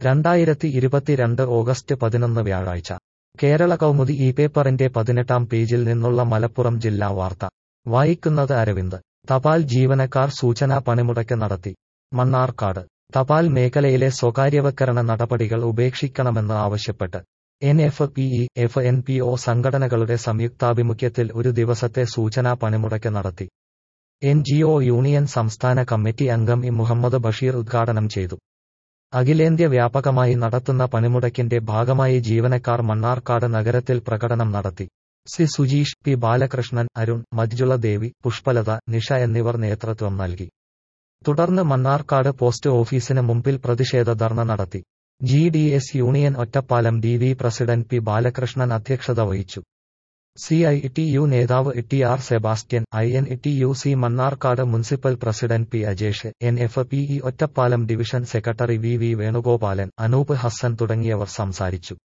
രണ്ടായിരത്തി ഇരുപത്തിരണ്ട് ഓഗസ്റ്റ് പതിനൊന്ന് വ്യാഴാഴ്ച കേരള കൗമുദി ഈ പേപ്പറിന്റെ പതിനെട്ടാം പേജിൽ നിന്നുള്ള മലപ്പുറം ജില്ലാ വാർത്ത വായിക്കുന്നത് അരവിന്ദ് തപാൽ ജീവനക്കാർ സൂചനാ പണിമുടക്ക് നടത്തി മണ്ണാർക്കാട് തപാൽ മേഖലയിലെ സ്വകാര്യവൽക്കരണ നടപടികൾ ഉപേക്ഷിക്കണമെന്ന് ആവശ്യപ്പെട്ട് N F P E F N P O സംഘടനകളുടെ സംയുക്താഭിമുഖ്യത്തിൽ ഒരു ദിവസത്തെ സൂചനാ പണിമുടക്ക് നടത്തി എൻ ജി ഒ യൂണിയൻ സംസ്ഥാന കമ്മിറ്റി അംഗം ഇ മുഹമ്മദ് ബഷീർ ഉദ്ഘാടനം ചെയ്തു അഖിലേന്ത്യ വ്യാപകമായി നടത്തുന്ന പണിമുടക്കിന്റെ ഭാഗമായി ജീവനക്കാർ മണ്ണാർക്കാട് നഗരത്തിൽ പ്രകടനം നടത്തി സി സുജീഷ് പി ബാലകൃഷ്ണൻ അരുൺ മഞ്ജുള ദേവി പുഷ്പലത നിഷ എന്നിവർ നേതൃത്വം നൽകി തുടർന്ന് മണ്ണാർക്കാട് പോസ്റ്റ് ഓഫീസിന് മുമ്പിൽ പ്രതിഷേധ ധർണ നടത്തി G D S union Ottapalam D V president P Balakrishnan അധ്യക്ഷത വഹിച്ചു സി ഐ ടി യു നേതാവ് T R Sebastian I N T U C Mannarkkad municipal president P Ajesh N F P E Ottapalam division secretary V V Venugopalan Anoop Hasan തുടങ്ങിയവർ സംസാരിച്ചു